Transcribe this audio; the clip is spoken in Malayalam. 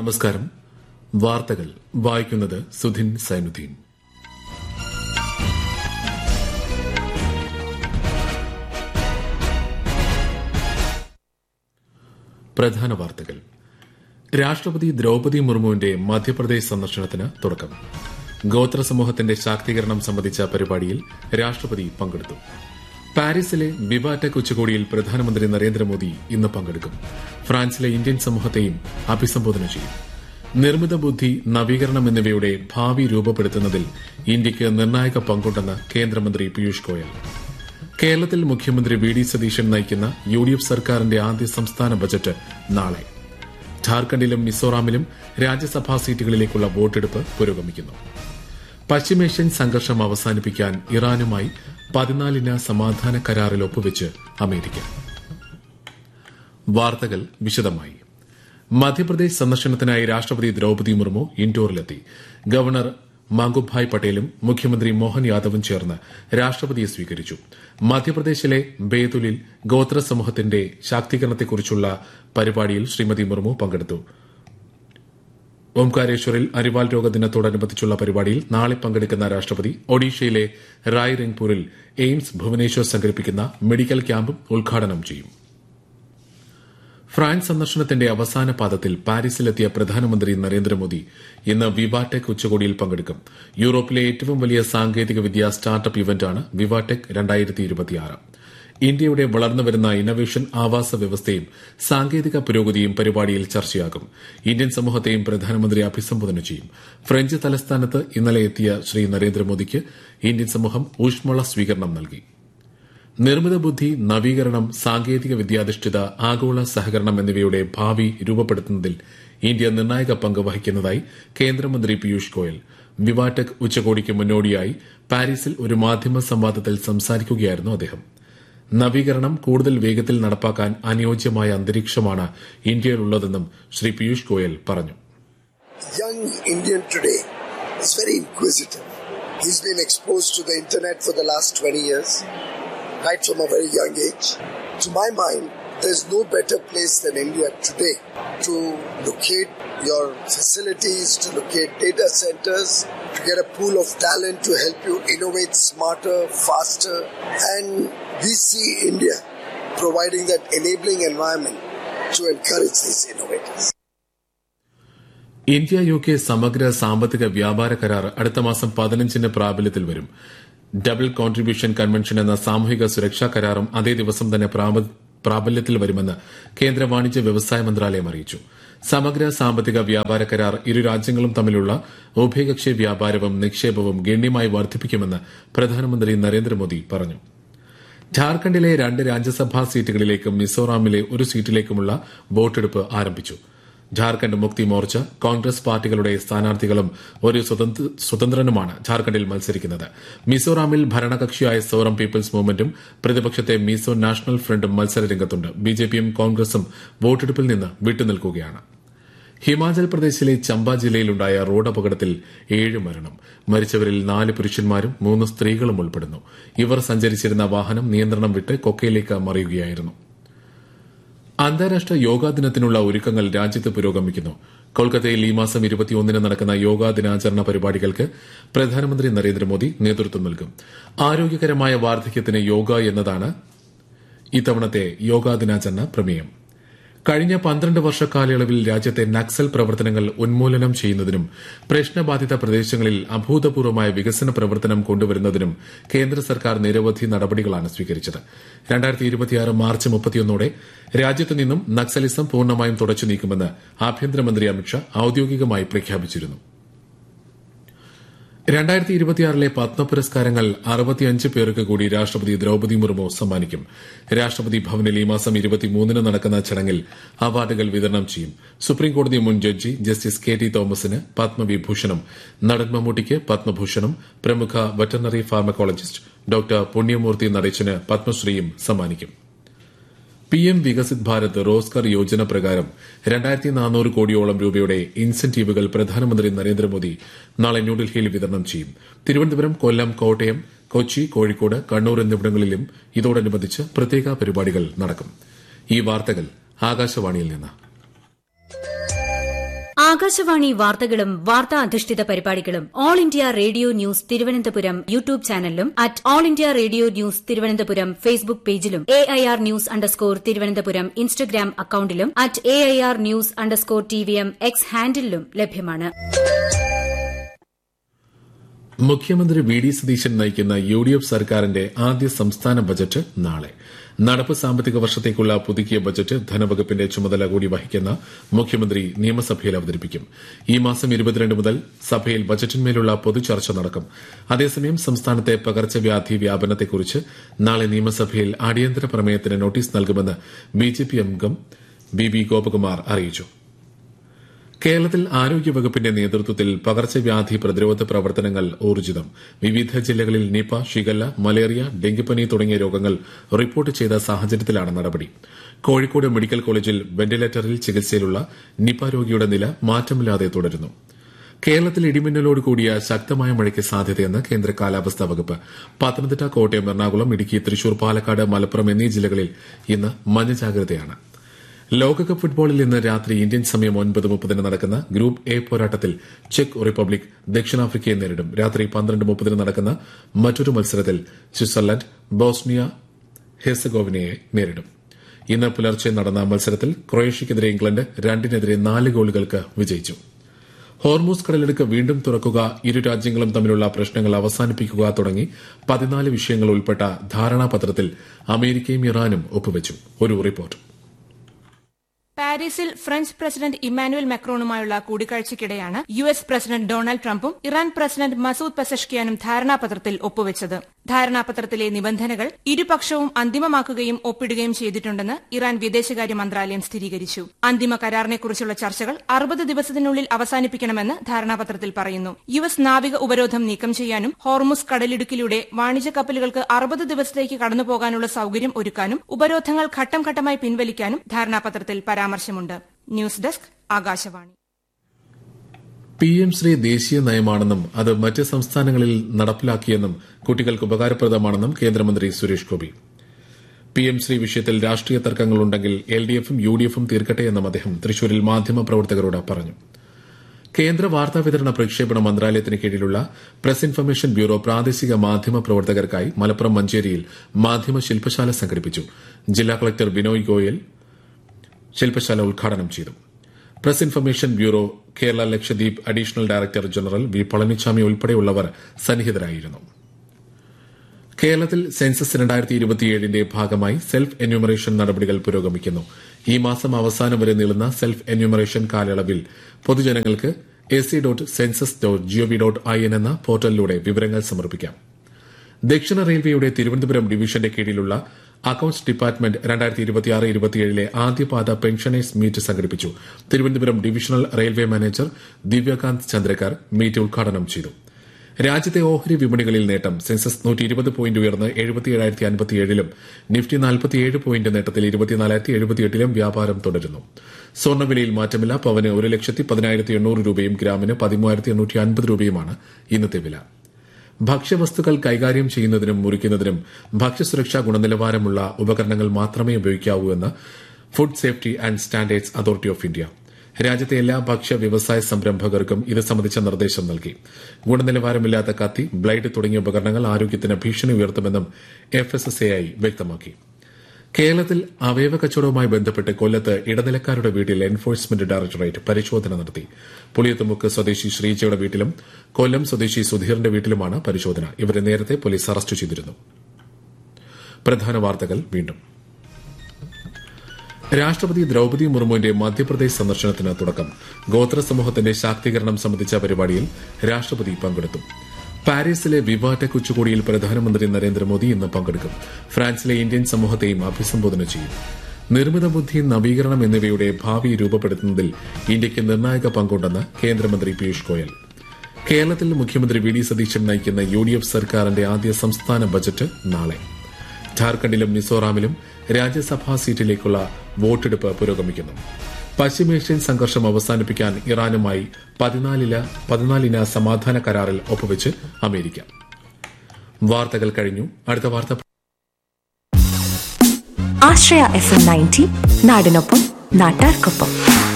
നമസ്കാരം വാർത്തകൾ വായിക്കുന്നത് സുധിൻ സൈനുദ്ദീൻ പ്രധാന വാർത്തകൾ രാഷ്ട്രപതി ദ്രൌപതി മുർമുവിന്റെ മധ്യപ്രദേശ് സന്ദർശനത്തിന് തുടക്കം ഗോത്ര സമൂഹത്തിന്റെ ശാക്തീകരണം സംബന്ധിച്ച പരിപാടിയിൽ രാഷ്ട്രപതി പങ്കെടുത്തു പാരീസിലെ വിവാടെക് ഉച്ചകോടിയിൽ പ്രധാനമന്ത്രി നരേന്ദ്രമോദി ഇന്ന് പങ്കെടുക്കും ഫ്രാൻസിലെ ഇന്ത്യൻ സമൂഹത്തെയും അഭിസംബോധന ചെയ്യും നിർമ്മിത ബുദ്ധി നവീകരണം എന്നിവയുടെ ഭാവി രൂപപ്പെടുത്തുന്നതിൽ ഇന്ത്യയ്ക്ക് നിർണായക പങ്കുണ്ടെന്ന് കേന്ദ്രമന്ത്രി പീയൂഷ് ഗോയൽ കേരളത്തിൽ മുഖ്യമന്ത്രി വി ഡി സതീശൻ നയിക്കുന്ന യു ഡി എഫ് സർക്കാരിന്റെ ആദ്യ സംസ്ഥാന ബജറ്റ് നാളെ ഝാർഖണ്ഡിലും മിസോറാമിലും രാജ്യസഭാ സീറ്റുകളിലേക്കുള്ള വോട്ടെടുപ്പ് പുരോഗമിക്കുന്നു പശ്ചിമേഷ്യൻ സംഘർഷം അവസാനിപ്പിക്കാൻ ഇറാനുമായി പതിനാലിന സമാധാന കരാറിൽ ഒപ്പുവെച്ച് അമേരിക്ക വാർത്തകൾ വിശദമായി മധ്യപ്രദേശ് സന്ദർശനത്തിനായി രാഷ്ട്രപതി ദ്രൌപതി മുർമു ഇൻഡോറിലെത്തി ഗവർണർ മാംഗുഭായ് പട്ടേലും മുഖ്യമന്ത്രി മോഹൻ യാദവും ചേർന്ന് രാഷ്ട്രപതിയെ സ്വീകരിച്ചു മധ്യപ്രദേശിലെ ബേതുലിൽ ഗോത്ര സമൂഹത്തിന്റെ ശാക്തീകരണത്തെക്കുറിച്ചുള്ള പരിപാടിയിൽ ശ്രീമതി മുർമു പങ്കെടുത്തു ഓംകാരേശ്വറിൽ അരിവാൾ രോഗ ദിനത്തോടനുബന്ധിച്ചുള്ള പരിപാടിയിൽ നാളെ പങ്കെടുക്കുന്ന രാഷ്ട്രപതി ഒഡീഷയിലെ റായ് രംഗ്പൂരിൽ എയിംസ് ഭുവനേശ്വർ സംഘടിപ്പിക്കുന്ന മെഡിക്കൽ ക്യാമ്പും ഉദ്ഘാടനം ചെയ്യും ഫ്രാൻസ് സന്ദർശനത്തിന്റെ അവസാന പാദത്തിൽ പാരീസിലെത്തിയ പ്രധാനമന്ത്രി നരേന്ദ്രമോദി ഇന്ന് വിവാടെക് ഉച്ചകോടിയിൽ പങ്കെടുക്കും യൂറോപ്പിലെ ഏറ്റവും വലിയ സാങ്കേതിക വിദ്യാ സ്റ്റാർട്ടപ്പ് ഇവന്റാണ് വിവാടെക് ഇന്ത്യയുടെ വളർന്നുവരുന്ന ഇന്നവേഷൻ ആവാസ വ്യവസ്ഥയും സാങ്കേതിക പുരോഗതിയും പരിപാടിയിൽ ചർച്ചയാകും ഇന്ത്യൻ സമൂഹത്തെയും പ്രധാനമന്ത്രി അഭിസംബോധന ചെയ്യും ഫ്രഞ്ച് തലസ്ഥാനത്ത് ഇന്നലെ എത്തിയ ശ്രീ നരേന്ദ്രമോദിക്ക് ഇന്ത്യൻ സമൂഹം ഊഷ്മള സ്വീകരണം നൽകി നിർമ്മിത ബുദ്ധി നവീകരണം സാങ്കേതിക വിദ്യാധിഷ്ഠിത ആഗോള സഹകരണം എന്നിവയുടെ ഭാവി രൂപപ്പെടുത്തുന്നതിൽ ഇന്ത്യ നിർണായക പങ്ക് വഹിക്കുന്നതായി കേന്ദ്രമന്ത്രി പീയൂഷ് ഗോയൽ വിവാടെക് ഉച്ചകോടിക്ക് മുന്നോടിയായി പാരീസിൽ ഒരു മാധ്യമ സംവാദത്തിൽ സംസാരിക്കുകയായിരുന്നു അദ്ദേഹം നവീകരണം കൂടുതൽ വേഗത്തിൽ നടപ്പാക്കാൻ അനുയോജ്യമായ അന്തരീക്ഷമാണ് ഇന്ത്യയിലുള്ളതെന്നും ശ്രീ പീയൂഷ് ഗോയൽ പറഞ്ഞു young Indian today is very inquisitive. He's been exposed to the internet for the last 20 years, right from a very young age. To my mind, there's no better place than India today to locate your facilities, to locate data centers, to get a pool of talent to help you innovate smarter, faster. And we see India providing that enabling environment to encourage these innovators. India U K സമഗ്ര സാമ്പത്തിക വ്യാപാര കരാർ അടുത്ത മാസം പതിനഞ്ചിന് പ്രാബല്യത്തിൽ വരും ഡബിൾ കോൺട്രിബ്യൂഷൻ കൺവെൻഷൻ എന്ന സാമൂഹിക സുരക്ഷാ കരാറും അതേ ദിവസം തന്നെ പ്രാബല്യത്തിൽ വരുമെന്ന് കേന്ദ്ര വാണിജ്യ വ്യവസായ മന്ത്രാലയം അറിയിച്ചു സമഗ്ര സാമ്പത്തിക വ്യാപാര കരാർ ഇരു രാജ്യങ്ങളും തമ്മിലുള്ള ഉഭയകക്ഷി വ്യാപാരവും നിക്ഷേപവും ഗണ്യമായി വർദ്ധിപ്പിക്കുമെന്ന് പ്രധാനമന്ത്രി നരേന്ദ്രമോദി പറഞ്ഞു ഝാർഖണ്ഡിലെ രണ്ട് രാജ്യസഭാ സീറ്റുകളിലേക്കും മിസോറാമിലെ ഒരു സീറ്റിലേക്കുമുള്ള വോട്ടെടുപ്പ് ആരംഭിച്ചു ഝാർഖണ്ഡ് മുക്തി മോർച്ച കോൺഗ്രസ് പാർട്ടികളുടെ സ്ഥാനാർത്ഥികളും ഒരു സ്വതന്ത്രനുമാണ് ഝാർഖണ്ഡിൽ മത്സരിക്കുന്നത് മിസോറാമിൽ ഭരണകക്ഷിയായ സോറം പീപ്പിൾസ് മൂവ്മെന്റും പ്രതിപക്ഷത്തെ മിസോ നാഷണൽ ഫ്രണ്ടും മത്സരരംഗത്തുണ്ട് ബിജെപിയും കോൺഗ്രസും വോട്ടെടുപ്പിൽ നിന്ന് വിട്ടുനിൽക്കുകയാണ് ഹിമാചൽ പ്രദേശിലെ ചമ്പ ജില്ലയിലുണ്ടായ റോഡ് അപകടത്തിൽ ഏഴ് മരണം മരിച്ചവരിൽ നാല് പുരുഷന്മാരും മൂന്ന് സ്ത്രീകളും ഉൾപ്പെടുന്നു ഇവർ സഞ്ചരിച്ചിരുന്ന വാഹനം നിയന്ത്രണം വിട്ട് കൊക്കയിലേക്ക് മറിയുകയായിരുന്നു അന്താരാഷ്ട്ര യോഗാ ദിനത്തിനുള്ള ഒരുക്കങ്ങൾ രാജ്യത്ത് പുരോഗമിക്കുന്നു കൊൽക്കത്തയിൽ ഈ മാസം ഇരുപത്തിയൊന്നിന് നടക്കുന്ന യോഗാ ദിനാചരണ പരിപാടികൾക്ക് പ്രധാനമന്ത്രി നരേന്ദ്രമോദി നേതൃത്വം നൽകും ആരോഗ്യകരമായ വാർദ്ധക്യത്തിന് യോഗ എന്നതാണ് ഇത്തവണത്തെ യോഗാ ദിനാചരണ പ്രമേയം കഴിഞ്ഞ പന്ത്രണ്ട് വർഷ കാലയളവിൽ രാജ്യത്തെ നക്സൽ പ്രവർത്തനങ്ങൾ ഉന്മൂലനം ചെയ്യുന്നതിനും പ്രശ്നബാധിത പ്രദേശങ്ങളിൽ അഭൂതപൂർവമായ വികസന പ്രവർത്തനം കൊണ്ടുവരുന്നതിനും കേന്ദ്ര സർക്കാർ നിരവധി നടപടികളാണ് സ്വീകരിച്ചത് മാർച്ച് മുപ്പത്തിയൊന്നോടെ രാജ്യത്ത് നിന്നും നക്സലിസം പൂർണ്ണമായും തുടച്ചു നീക്കുമെന്ന് ആഭ്യന്തരമന്ത്രി അമിത്ഷാ ഔദ്യോഗികമായി പ്രഖ്യാപിച്ചിരുന്നു രണ്ടായിരത്തി ഇരുപത്തിയാറിലെ പത്മ പുരസ്കാരങ്ങൾ അറുപത്തിയഞ്ച് പേർക്ക് കൂടി രാഷ്ട്രപതി ദ്രൌപതി മുർമു സമ്മാനിക്കും രാഷ്ട്രപതി ഭവനിൽ ഈ മാസം ഇരുപത്തിമൂന്നിന് നടക്കുന്ന ചടങ്ങിൽ അവാർഡുകൾ വിതരണം ചെയ്യും സുപ്രീംകോടതി മുൻ ജഡ്ജി ജസ്റ്റിസ് കെ ടി തോമസിന് പത്മവിഭൂഷണം നടൻ മമ്മൂട്ടിക്ക് പത്മഭൂഷണം പ്രമുഖ വെറ്ററിനറി ഫാർമക്കോളജിസ്റ്റ് ഡോക്ടർ പുണ്യമൂർത്തി നടേശന് പത്മശ്രീയും സമ്മാനിക്കും പിഎം വികസിത് ഭാരത് റോസ്കർ യോജന പ്രകാരം രണ്ടായിരത്തി നാനൂറ് കോടിയോളം രൂപയുടെ ഇൻസെന്റീവുകൾ പ്രധാനമന്ത്രി നരേന്ദ്രമോദി നാളെ ന്യൂഡൽഹിയിൽ വിതരണം ചെയ്യും തിരുവനന്തപുരം കൊല്ലം കോട്ടയം കൊച്ചി കോഴിക്കോട് കണ്ണൂർ എന്നിവിടങ്ങളിലും ഇതോടനുബന്ധിച്ച് പ്രത്യേക പരിപാടികൾ നടക്കും ഈ വാർത്തകൾ ആകാശവാണിയിൽ നിന്ന് ആകാശവാണി വാർത്തകളും വാർത്താ അധിഷ്ഠിത പരിപാടികളും all India radio news Thiruvananthapuram YouTube ചാനലിലും at all India radio news Thiruvananthapuram Facebook പേജിലും A I R news underscore Thiruvananthapuram Instagram അക്കൌണ്ടിലും at A I R news underscore T V M X ഹാൻഡിലും ലഭ്യമാണ് മുഖ്യമന്ത്രി വി ഡി സതീശൻ നയിക്കുന്ന യു ഡി എഫ് സർക്കാരിന്റെ ആദ്യ സംസ്ഥാന ബജറ്റ് നാളെ നടപ്പ് സാമ്പത്തിക വർഷത്തേക്കുള്ള പുതുക്കിയ ബജറ്റ് ധനവകുപ്പിന്റെ ചുമതല കൂടി വഹിക്കുന്ന മുഖ്യമന്ത്രി നിയമസഭയിൽ അവതരിപ്പിക്കും ഈ മാസം ഇരുപത്തിരണ്ട് മുതൽ സഭയിൽ ബജറ്റിന്മേലുള്ള പൊതുചർച്ച നടക്കും അതേസമയം സംസ്ഥാനത്തെ പകർച്ചവ്യാധി വ്യാപനത്തെക്കുറിച്ച് നാളെ നിയമസഭയിൽ അടിയന്തര പ്രമേയത്തിന് നോട്ടീസ് നൽകുമെന്ന് ബിജെപി അംഗം ബി ബി ഗോപകുമാർ അറിയിച്ചു കേരളത്തിൽ ആരോഗ്യവകുപ്പിന്റെ നേതൃത്വത്തിൽ പകർച്ചവ്യാധി പ്രതിരോധ പ്രവർത്തനങ്ങൾ ഊർജിതം വിവിധ ജില്ലകളിൽ നിപ ഷിഗല്ല മലേറിയ ഡെങ്കിപ്പനി തുടങ്ങിയ രോഗങ്ങൾ റിപ്പോർട്ട് ചെയ്ത സാഹചര്യത്തിലാണ് നടപടി കോഴിക്കോട് മെഡിക്കൽ കോളേജിൽ വെന്റിലേറ്ററിൽ ചികിത്സയിലുള്ള നിപ രോഗിയുടെ നില മാറ്റമില്ലാതെ തുടരുന്നു കേരളത്തിൽ ഇടിമിന്നലോട് കൂടിയ ശക്തമായ മഴയ്ക്ക് സാധ്യതയെന്ന് കേന്ദ്ര കാലാവസ്ഥാ വകുപ്പ് പത്തനംതിട്ട കോട്ടയം എറണാകുളം ഇടുക്കി തൃശൂർ പാലക്കാട് മലപ്പുറം എന്നീ ജില്ലകളിൽ ഇന്ന് മഞ്ഞ ജാഗ്രതയാണ് ലോകകപ്പ് ഫുട്ബോളിൽ ഇന്ന് രാത്രി ഇന്ത്യൻ സമയം ഒൻപത് മുപ്പതിന് നടക്കുന്ന ഗ്രൂപ്പ് എ പോരാട്ടത്തിൽ ചെക്ക് റിപ്പബ്ലിക് ദക്ഷിണാഫ്രിക്കയെ നേരിടും രാത്രി പന്ത്രണ്ട് മുപ്പതിന് നടക്കുന്ന മറ്റൊരു മത്സരത്തിൽ സ്വിറ്റ്സർലൻഡ് ബോസ്നിയ ഹെസഗോവിനയെ നേരിടും ഇന്ന് പുലർച്ചെ നടന്ന മത്സരത്തിൽ ക്രൊയേഷ്യക്കെതിരെ ഇംഗ്ലണ്ട് രണ്ടിനെതിരെ നാല് ഗോളുകൾക്ക് വിജയിച്ചു ഹോർമൂസ് കടലെടുക്ക് വീണ്ടും തുറക്കുക ഇരു രാജ്യങ്ങളും തമ്മിലുള്ള പ്രശ്നങ്ങൾ അവസാനിപ്പിക്കുക തുടങ്ങി പതിനാല് വിഷയങ്ങൾ ഉൾപ്പെട്ട ധാരണാപത്രത്തിൽ അമേരിക്കയും ഇറാനും ഒപ്പുവച്ചു ഒരു റിപ്പോർട്ട് പാരീസിൽ ഫ്രഞ്ച് പ്രസിഡന്റ് ഇമ്മാനുവൽ മെക്രോണുമായുള്ള കൂടിക്കാഴ്ചയ്ക്കിടെയാണ് യു എസ് പ്രസിഡന്റ് ഡൊണാൾഡ് ട്രംപും ഇറാൻ പ്രസിഡന്റ് മസൂദ് പെസഷ്കിയാനും ധാരണാപത്രത്തിൽ ഒപ്പുവച്ചത് ധാരണാപത്രത്തിലെ നിബന്ധനകൾ ഇരുപക്ഷവും അന്തിമമാക്കുകയും ഒപ്പിടുകയും ചെയ്തിട്ടുണ്ടെന്ന് ഇറാൻ വിദേശകാര്യ മന്ത്രാലയം സ്ഥിരീകരിച്ചു അന്തിമ കരാറിനെക്കുറിച്ചുള്ള ചർച്ചകൾ അറുപത് ദിവസത്തിനുള്ളിൽ അവസാനിപ്പിക്കണമെന്ന് ധാരണാപത്രത്തിൽ പറയുന്നു യു എസ് നാവിക ഉപരോധം നീക്കം ചെയ്യാനും ഹോർമുസ് കടലിടുക്കിലൂടെ വാണിജ്യ കപ്പലുകൾക്ക് അറുപത് ദിവസത്തേക്ക് കടന്നുപോകാനുള്ള സൌകര്യം ഒരുക്കാനും ഉപരോധങ്ങൾ ഘട്ടം ഘട്ടമായി പിൻവലിക്കാനും ധാരണാപത്രത്തിൽ പരാമർശമുണ്ട് news desk Akashvani P M Shri ദേശീയ നയമാണെന്നും അത് മറ്റ് സംസ്ഥാനങ്ങളിൽ നടപ്പിലാക്കിയെന്നും കുട്ടികൾക്ക് ഉപകാരപ്രദമാണെന്നും കേന്ദ്രമന്ത്രി സുരേഷ് ഗോപി പി എം ശ്രീ വിഷയത്തിൽ രാഷ്ട്രീയ തർക്കങ്ങളുണ്ടെങ്കിൽ എൽ ഡി എഫും യു ഡി എഫും തീർക്കട്ടെയെന്നും അദ്ദേഹം തൃശൂരിൽ മാധ്യമപ്രവർത്തകരോട് പറഞ്ഞു കേന്ദ്ര വാർത്താവിതരണ പ്രക്ഷേപണ മന്ത്രാലയത്തിന് കീഴിലുള്ള പ്രസ് ഇൻഫർമേഷൻ ബ്യൂറോ പ്രാദേശിക മാധ്യമ പ്രവർത്തകർക്കായി മലപ്പുറം മഞ്ചേരിയിൽ മാധ്യമ ശില്പശാല സംഘടിപ്പിച്ചു ജില്ലാ കളക്ടർ ബിനോയ് ഗോയൽ ശില്പശാല ഉദ്ഘാടനം ചെയ്തു press information bureau Kerala Lakshadweep additional director general V Palaniswamy ഉൾപ്പെടെയുള്ളവർ സന്നിഹിതരായിരുന്നു കേരളത്തിൽ സെൻസസ് രണ്ടായിരത്തി ഇരുപത്തിയേഴിന്റെ ഭാഗമായി സെൽഫ് എന്യൂമറേഷൻ നടപടികൾ പുരോഗമിക്കുന്നു ഈ മാസം അവസാനം വരെ നീളുന്ന സെൽഫ് എന്യൂമറേഷൻ കാലയളവിൽ പൊതുജനങ്ങൾക്ക് A C dot census dot G O V dot I N എന്ന പോർട്ടലിലൂടെ വിവരങ്ങൾ സമർപ്പിക്കാം ദക്ഷിണ റെയിൽവേയുടെ തിരുവനന്തപുരം ഡിവിഷന്റെ കീഴിലുള്ള അക്കൌണ്ട്സ് ഡിപ്പാർട്ട്മെന്റ് രണ്ടായിരത്തി ഇരുപത്തിയാറ് ഇരുപത്തിയേഴിലെ ആദ്യപാദ പെൻഷനേഴ്സ് മീറ്റ് സംഘടിപ്പിച്ചു Thiruvananthapuram divisional railway manager Divyakant Chandrakar meet ഉദ്ഘാടനം ചെയ്തു രാജ്യത്തെ ഓഹരി വിപണികളിൽ നേട്ടം സെൻസസ് നൂറ്റി ഇരുപത് പോയിന്റ് ഉയർന്ന് എഴുപത്തിയേഴായിരത്തി അൻപത്തിയേഴിലും നിഫ്റ്റി നാൽപ്പത്തിയേഴ് പോയിന്റ് നേട്ടത്തിൽ ഇരുപത്തിനാലായിരത്തി എഴുപത്തിയെട്ടിലും വ്യാപാരം തുടരുന്നു സ്വർണ്ണവിലയിൽ മാറ്റമില്ല പവന് ഒരു ലക്ഷത്തി പതിനായിരത്തി എണ്ണൂറ് രൂപയും ഗ്രാമിന് പതിമൂവായിരത്തി എണ്ണൂറ്റി അൻപത് രൂപയുമാണ് ഇന്നത്തെ വില ഭക്ഷ്യവസ്തുക്കൾ കൈകാര്യം ചെയ്യുന്നതിനും മുറിക്കുന്നതിനും ഭക്ഷ്യസുരക്ഷാ ഗുണനിലവാരമുള്ള ഉപകരണങ്ങൾ മാത്രമേ ഉപയോഗിക്കാവൂ എന്ന് food safety and standards authority of India രാജ്യത്തെ എല്ലാ ഭക്ഷ്യ വ്യവസായ സംരംഭകർക്കും ഇത് സംബന്ധിച്ച നിർദ്ദേശം നൽകി ഗുണനിലവാരമില്ലാത്ത കത്തി ബ്ലൈഡ് തുടങ്ങിയ ഉപകരണങ്ങൾ ആരോഗ്യത്തിന് ഭീഷണി ഉയർത്തുമെന്നും F S S A I വ്യക്തമാക്കി കേരളത്തിൽ അവയവ കച്ചവടവുമായി ബന്ധപ്പെട്ട് കൊല്ലത്ത് ഇടനിലക്കാരുടെ വീട്ടിൽ എൻഫോഴ്സ്മെന്റ് ഡയറക്ടറേറ്റ് പരിശോധന നടത്തി പുളിയത്തുമുക്ക് സ്വദേശി ശ്രീജയുടെ വീട്ടിലും കൊല്ലം സ്വദേശി സുധീറിന്റെ വീട്ടിലുമാണ് പരിശോധന ഇവരെ നേരത്തെ പോലീസ് അറസ്റ്റ് ചെയ്തിരുന്നു പ്രധാന വാർത്തകൾ വീണ്ടും രാഷ്ട്രപതി ദ്രൌപദി മുർമുവിന്റെ മധ്യപ്രദേശ് സന്ദർശനത്തിന് തുടക്കം ഗോത്ര സമൂഹത്തിന്റെ ശാക്തീകരണം സംബന്ധിച്ച പരിപാടിയിൽ രാഷ്ട്രപതി പങ്കെടുത്തു പാരീസിലെ വിവാറ്റ ഉച്ചകോടിയിൽ പ്രധാനമന്ത്രി നരേന്ദ്രമോദി ഇന്ന് പങ്കെടുക്കും ഫ്രാൻസിലെ ഇന്ത്യൻ സമൂഹത്തെയും അഭിസംബോധന ചെയ്യും നിർമ്മിത ബുദ്ധി നവീകരണം എന്നിവയുടെ ഭാവി രൂപപ്പെടുത്തുന്നതിൽ ഇന്ത്യയ്ക്ക് നിർണായക പങ്കുണ്ടെന്ന് കേന്ദ്രമന്ത്രി പീയൂഷ് ഗോയൽ കേരളത്തിൽ മുഖ്യമന്ത്രി വി ഡി സതീശൻ നയിക്കുന്ന യു ഡി എഫ് സർക്കാരിന്റെ ആദ്യ സംസ്ഥാന ബജറ്റ് നാളെ ഝാർഖണ്ഡിലും മിസോറാമിലും രാജ്യസഭാ സീറ്റിലേക്കുള്ള വോട്ടെടുപ്പ് പുരോഗമിക്കുന്നു പശ്ചിമേഷ്യൻ സംഘർഷം അവസാനിപ്പിക്കാൻ ഇറാനുമായി പതിനാലില പതിനാലിന സമാധാന കരാറിൽ ഒപ്പുവെച്ച് അമേരിക്ക വാർത്തകൾ കഴിഞ്ഞു അടുത്ത വാർത്ത ആശ്രയ എഫ് എം നയൻറ്റി നാടിനൊപ്പം നാട്ടാർക്കൊപ്പം